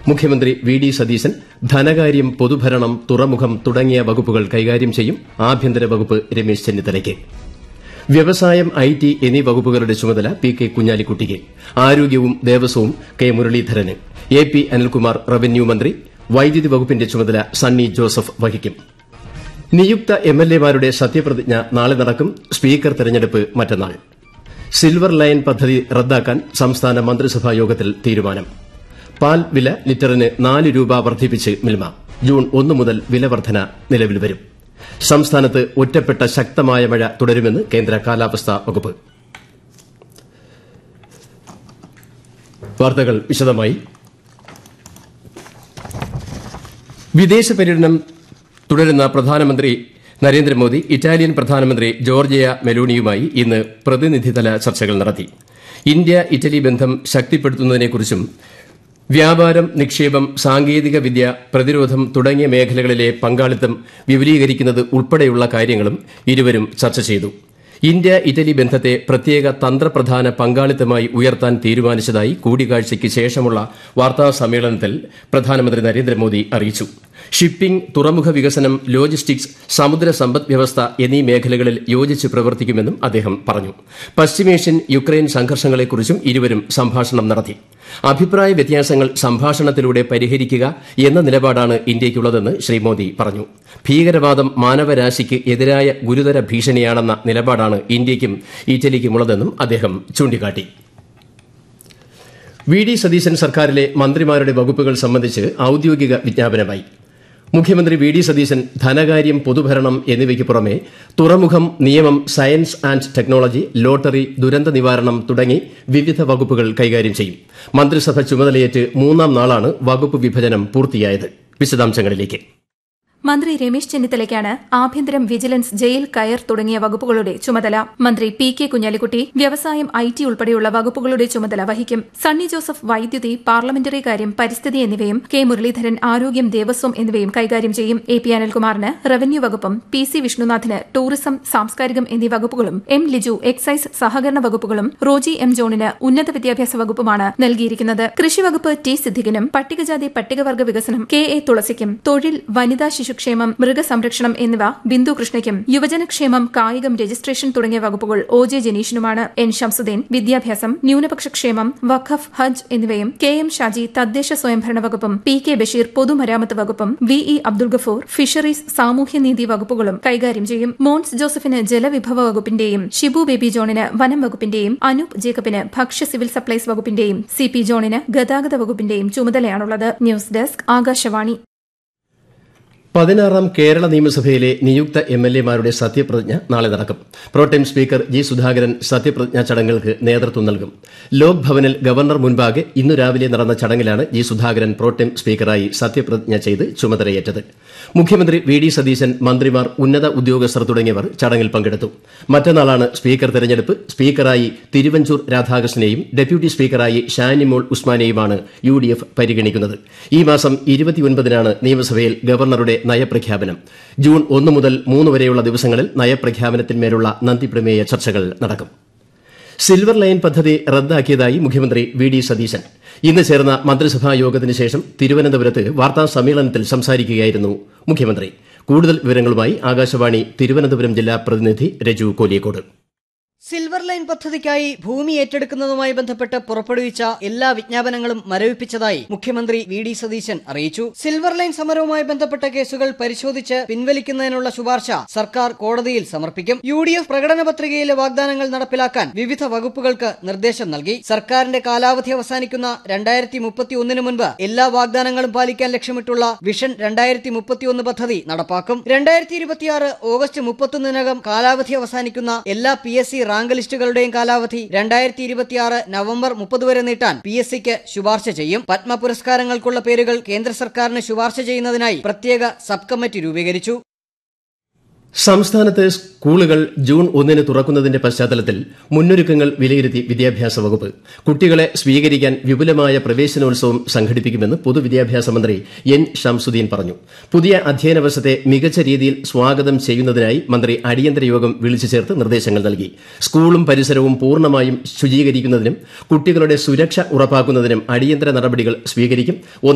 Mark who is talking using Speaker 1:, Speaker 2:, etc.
Speaker 1: മുഖ്യമന്ത്രി V D Satheesan ധനകാര്യം പൊതുഭരണം തുറമുഖം തുടങ്ങിയ വകുപ്പുകൾ കൈകാര്യം ചെയ്യും ആഭ്യന്തര വകുപ്പ് രമേശ് ചെന്നിത്തലയ്ക്ക് വ്യവസായം ഐ ടി എന്നീ വകുപ്പുകളുടെ ചുമതല പി കെ കുഞ്ഞാലിക്കുട്ടിക്ക് ആരോഗ്യവും ദേവസ്വവും കെ മുരളീധരന് എ പി അനിൽകുമാർ റവന്യൂ മന്ത്രി വൈദ്യുതി വകുപ്പിന്റെ ചുമതല സണ്ണി ജോസഫ് വഹിക്കും നിയുക്ത എംഎൽഎമാരുടെ സത്യപ്രതിജ്ഞ നാളെ നടക്കും സ്പീക്കർ തെരഞ്ഞെടുപ്പ് മറ്റന്നാൾ സിൽവർ ലൈൻ പദ്ധതി റദ്ദാക്കാൻ സംസ്ഥാന മന്ത്രിസഭാ യോഗത്തിൽ തീരുമാനം പാൽ വില ലിറ്ററിന് നാല് രൂപ വർദ്ധിപ്പിച്ച് മിൽമ ജൂൺ ഒന്ന് മുതൽ വില വർധന നിലവിൽ വരും സംസ്ഥാനത്ത് ഒറ്റപ്പെട്ട ശക്തമായ മഴ തുടരുമെന്ന് കേന്ദ്ര കാലാവസ്ഥാ വകുപ്പ് വാർത്തകൾ വിശദമായി വിദേശ പര്യടനം തുടരുന്ന പ്രധാനമന്ത്രി നരേന്ദ്രമോദി ഇറ്റാലിയൻ പ്രധാനമന്ത്രി ജോർജിയ മെലോണിയുമായി ഇന്ന് പ്രതിനിധിതല ചർച്ചകൾ നടത്തി ഇന്ത്യ ഇറ്റലി ബന്ധം ശക്തിപ്പെടുത്തുന്നതിനെക്കുറിച്ചും വ്യാപാരം നിക്ഷേപം സാങ്കേതിക വിദ്യ പ്രതിരോധം തുടങ്ങിയ മേഖലകളിലെ പങ്കാളിത്തം വിപുലീകരിക്കുന്നത് ഉൾപ്പെടെയുള്ള കാര്യങ്ങളും ഇരുവരും ചർച്ച ചെയ്തു ഇന്ത്യ ഇറ്റലി ബന്ധത്തെ പ്രത്യേക തന്ത്രപ്രധാന പങ്കാളിത്തമായി ഉയർത്താൻ തീരുമാനിച്ചതായി കൂടിക്കാഴ്ചയ്ക്ക് ശേഷമുള്ള വാർത്താ സമ്മേളനത്തിൽ പ്രധാനമന്ത്രി നരേന്ദ്രമോദി അറിയിച്ചു ഷിപ്പിംഗ് തുറമുഖ വികസനം ലോജിസ്റ്റിക്സ് സമുദ്ര സമ്പദ് വ്യവസ്ഥ എന്നീ മേഖലകളിൽ യോജിച്ച് പ്രവർത്തിക്കുമെന്നും അദ്ദേഹം പറഞ്ഞു പശ്ചിമേഷ്യൻ യുക്രൈൻ സംഘർഷങ്ങളെക്കുറിച്ചും ഇരുവരും സംഭാഷണം നടത്തി അഭിപ്രായ വ്യത്യാസങ്ങൾ സംഭാഷണത്തിലൂടെ പരിഹരിക്കുക എന്ന നിലപാടാണ് ഇന്ത്യയ്ക്കുള്ളതെന്ന് ശ്രീ മോദി പറഞ്ഞു ഭീകരവാദം മാനവരാശിക്ക് എതിരായ ഗുരുതര ഭീഷണിയാണെന്ന നിലപാടാണ് ഇന്ത്യയ്ക്കും ഇറ്റലിക്കുമുള്ളതെന്നും അദ്ദേഹം ചൂണ്ടിക്കാട്ടി വി ഡി സതീശൻ സർക്കാരിലെ മന്ത്രിമാരുടെ വകുപ്പുകൾ സംബന്ധിച്ച് ഔദ്യോഗിക വിജ്ഞാപനമായി മുഖ്യമന്ത്രി വി ഡി സതീശൻ ധനകാര്യം പൊതുഭരണം എന്നിവയ്ക്ക് പുറമെ തുറമുഖം നിയമം സയൻസ് ആൻഡ് ടെക്നോളജി ലോട്ടറി ദുരന്ത നിവാരണം തുടങ്ങി വിവിധ വകുപ്പുകൾ കൈകാര്യം ചെയ്യും മന്ത്രിസഭ ചുമതലയേറ്റ് മൂന്നാം നാളാണ് വകുപ്പ് വിഭജനം പൂർത്തിയായത് വിശദാംശങ്ങളിലേക്ക്
Speaker 2: മന്ത്രി രമേശ് ചെന്നിത്തലയ്ക്കാണ് ആഭ്യന്തരം വിജിലൻസ് ജയിൽ കയർ തുടങ്ങിയ വകുപ്പുകളുടെ ചുമതല മന്ത്രി പി കെ കുഞ്ഞാലിക്കുട്ടി വ്യവസായം ഐ ടി ഉൾപ്പെടെയുള്ള വകുപ്പുകളുടെ ചുമതല വഹിക്കും സണ്ണി ജോസഫ് വൈദ്യുതി പാർലമെന്ററി കാര്യം പരിസ്ഥിതി എന്നിവയും കെ മുരളീധരൻ ആരോഗ്യം ദേവസ്വം എന്നിവയും കൈകാര്യം ചെയ്യും എ പി അനിൽകുമാറിന് റവന്യൂ വകുപ്പും പി സി വിഷ്ണുനാഥിന് ടൂറിസം സാംസ്കാരികം എന്നീ വകുപ്പുകളും എം ലിജു എക്സൈസ് സഹകരണ വകുപ്പുകളും റോജി എം ജോണിന് ഉന്നത വിദ്യാഭ്യാസ വകുപ്പുമാണ് നൽകിയിരിക്കുന്നത് കൃഷി വകുപ്പ് ടി സിദ്ദിഖിനും പട്ടികജാതി പട്ടികവർഗ വികസനം കെ എ തുളസിക്കും തൊഴിൽ വനിതാ ശിശുക്ഷേമം മൃഗസംരക്ഷണം എന്നിവ ബിന്ദു കൃഷ്ണയ്ക്കും യുവജനക്ഷേമം കായികം രജിസ്ട്രേഷൻ തുടങ്ങിയ വകുപ്പുകൾ ഒ ജെ ജനീഷിനുമാണ് എൻ ഷംസുദ്ദീൻ വിദ്യാഭ്യാസം ന്യൂനപക്ഷ ക്ഷേമം വഖഫ് ഹജ്ജ് എന്നിവയും കെ എം ഷാജി തദ്ദേശ സ്വയംഭരണ വകുപ്പും പി കെ ബഷീർ പൊതുമരാമത്ത് വകുപ്പും V E Abdul Gafoor fisheries സാമൂഹ്യനീതി വകുപ്പുകളും കൈകാര്യം ചെയ്യും മോൺസ് ജോസഫിന് ജലവിഭവ വകുപ്പിന്റെയും ഷിബു ബേബി ജോണിന് വനം വകുപ്പിന്റെയും അനൂപ് ജേക്കബിന് ഭക്ഷ്യ സിവിൽ സപ്ലൈസ് വകുപ്പിന്റെയും സി പി ജോണിന് ഗതാഗത വകുപ്പിന്റെയും ചുമതലയാണുള്ളത് ന്യൂസ് ഡെസ്ക് ആകാശവാണി
Speaker 1: പതിനാറാം കേരള നിയമസഭയിലെ നിയുക്ത എം എൽ എമാരുടെ സത്യപ്രതിജ്ഞ നാളെ നടക്കും പ്രോട്ടേം സ്പീക്കർ ജി സുധാകരൻ സത്യപ്രതിജ്ഞാ ചടങ്ങുകൾക്ക് നേതൃത്വം നൽകും ലോക് ഭവനിൽ ഗവർണർ മുൻപാകെ ഇന്നു രാവിലെ നടന്ന ചടങ്ങിലാണ് ജി സുധാകരൻ പ്രോട്ടേം സ്പീക്കറായി സത്യപ്രതിജ്ഞ ചെയ്ത് ചുമതലയേറ്റത് മുഖ്യമന്ത്രി വി ഡി സതീശൻ മന്ത്രിമാർ ഉന്നത ഉദ്യോഗസ്ഥർ തുടങ്ങിയവർ ചടങ്ങിൽ പങ്കെടുത്തു മറ്റന്നാളാണ് സ്പീക്കർ തെരഞ്ഞെടുപ്പ് സ്പീക്കറായി തിരുവഞ്ചൂർ രാധാകൃഷ്ണനെയും ഡെപ്യൂട്ടി സ്പീക്കറായി ഷാനിമോൾ ഉസ്മാനെയുമാണ് യു ഡി എഫ് പരിഗണിക്കുന്നത് ഈ മാസം ഇരുപത്തിയൊൻപതിനാണ് നിയമസഭയിൽ ഗവർണറുടെ നയപ്രഖ്യാപനം ജൂൺ ഒന്ന് മുതൽ മൂന്ന് വരെയുള്ള ദിവസങ്ങളിൽ നയപ്രഖ്യാപനത്തിന്മേലുള്ള നന്ദിപ്രമേയ ചർച്ചകൾ നടക്കും സിൽവർ ലൈൻ പദ്ധതി റദ്ദാക്കിയതായി മുഖ്യമന്ത്രി വി ഡി സതീശൻ ഇന്ന് ചേർന്ന മന്ത്രിസഭാ യോഗത്തിന് ശേഷം തിരുവനന്തപുരത്ത് വാർത്താ സമ്മേളനത്തിൽ സംസാരിക്കുകയായിരുന്നു മുഖ്യമന്ത്രി കൂടുതൽ വിവരങ്ങളുമായി ആകാശവാണി തിരുവനന്തപുരം ജില്ലാ പ്രതിനിധി രജു കോലിയക്കോട്
Speaker 3: സിൽവർ ലൈൻ പദ്ധതിക്കായി ഭൂമി ഏറ്റെടുക്കുന്നതുമായി ബന്ധപ്പെട്ട് പുറപ്പെടുവിച്ച എല്ലാ വിജ്ഞാപനങ്ങളും മരവിപ്പിച്ചതായി മുഖ്യമന്ത്രി വി ഡി സതീശൻ അറിയിച്ചു സിൽവർ ലൈൻ സമരവുമായി ബന്ധപ്പെട്ട കേസുകൾ പരിശോധിച്ച് പിൻവലിക്കുന്നതിനുള്ള ശുപാർശ സർക്കാർ കോടതിയിൽ സമർപ്പിക്കും യു ഡി എഫ് പ്രകടന പത്രികയിലെ വാഗ്ദാനങ്ങൾ നടപ്പിലാക്കാൻ വിവിധ വകുപ്പുകൾക്ക് നിർദ്ദേശം നൽകി സർക്കാരിന്റെ കാലാവധി അവസാനിക്കുന്ന രണ്ടായിരത്തി മുപ്പത്തി ഒന്നിന് മുൻപ് എല്ലാ വാഗ്ദാനങ്ങളും പാലിക്കാൻ ലക്ഷ്യമിട്ടുള്ള വിഷൻ രണ്ടായിരത്തി മുപ്പത്തിയൊന്ന് പദ്ധതി നടപ്പാക്കും രണ്ടായിരത്തി ഇരുപത്തിയാറ് ഓഗസ്റ്റ് മുപ്പത്തൊന്നിനകം കാലാവധി അവസാനിക്കുന്ന എല്ലാ പി എസ് സി റാങ്ക് ലിസ്റ്റുകളുടെയും കാലാവധി രണ്ടായിരത്തി ഇരുപത്തിയാറ് നവംബർ മുപ്പത് വരെ നീട്ടാൻ പി എസ് സിക്ക് ശുപാർശ ചെയ്യും പത്മ പുരസ്കാരങ്ങൾക്കുള്ള പേരുകൾ കേന്ദ്ര സർക്കാരിന് ശുപാർശ ചെയ്യുന്നതിനായി പ്രത്യേക സബ് കമ്മിറ്റി രൂപീകരിച്ചു
Speaker 1: സംസ്ഥാനത്ത് സ്കൂളുകൾ ജൂൺ ഒന്നിന് തുറക്കുന്നതിന്റെ പശ്ചാത്തലത്തിൽ മുന്നൊരുക്കങ്ങൾ വിലയിരുത്തി വിദ്യാഭ്യാസ വകുപ്പ് കുട്ടികളെ സ്വീകരിക്കാൻ വിപുലമായ പ്രവേശനോത്സവം സംഘടിപ്പിക്കുമെന്ന് പൊതുവിദ്യാഭ്യാസ മന്ത്രി എൻ ഷംസുദ്ദീൻ പറഞ്ഞു പുതിയ അധ്യയന വർഷത്തെ മികച്ച രീതിയിൽ സ്വാഗതം ചെയ്യുന്നതിനായി മന്ത്രി അടിയന്തര യോഗം വിളിച്ചു ചേർത്ത് നിർദ്ദേശങ്ങൾ നൽകി സ്കൂളും പരിസരവും പൂർണ്ണമായും ശുചീകരിക്കുന്നതിനും കുട്ടികളുടെ സുരക്ഷ ഉറപ്പാക്കുന്നതിനും അടിയന്തര നടപടികൾ സ്വീകരിക്കും